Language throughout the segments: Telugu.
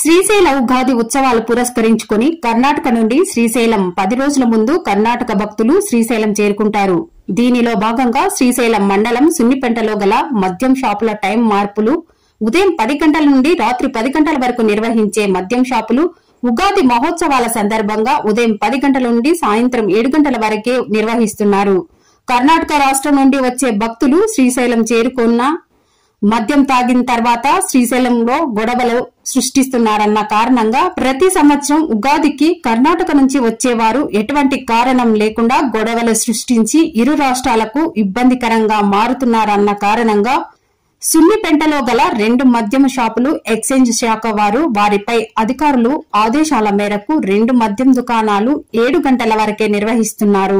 శ్రీశైల ఉగాది ఉత్సవాలు పురస్కరించుకుని కర్ణాటక నుండి శ్రీశైలం పది రోజుల ముందు కర్ణాటక భక్తులు శ్రీశైలం చేరుకుంటారు దీనిలో భాగంగా శ్రీశైలం మండలం సున్నిపెంటలో గల మద్యం షాపుల టైం మార్పులు ఉదయం పది గంటల నుండి రాత్రి పది గంటల వరకు నిర్వహించే మద్యం షాపులు ఉగాది మహోత్సవాల సందర్భంగా ఉదయం పది గంటల నుండి సాయంత్రం ఏడు గంటల వరకే నిర్వహిస్తున్నారు కర్ణాటక రాష్ట్రం నుండి వచ్చే భక్తులు శ్రీశైలం చేరుకున్న మద్యం తాగిన తర్వాత శ్రీశైలంలో గొడవలు సృష్టిస్తున్నారన్న కారణంగా ప్రతి సంవత్సరం ఉగాదికి కర్ణాటక నుంచి వచ్చేవారు ఎటువంటి కారణం లేకుండా గొడవలు సృష్టించి ఇరు రాష్ట్రాలకు ఇబ్బందికరంగా మారుతున్నారన్న కారణంగా సున్నిపెంటలో గల రెండు మద్యం షాపులు ఎక్స్చేంజ్ శాఖ వారు వారిపై అధికారులు ఆదేశాల మేరకు రెండు మద్యం దుకాణాలు ఏడు గంటల వరకే నిర్వహిస్తున్నారు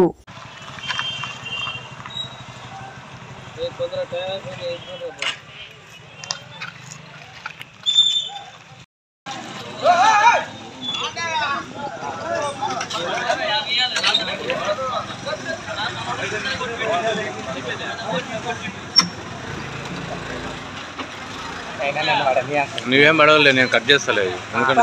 నువ్వేం పడవలే నేను కట్ చేస్తలేదు ఎందుకంటే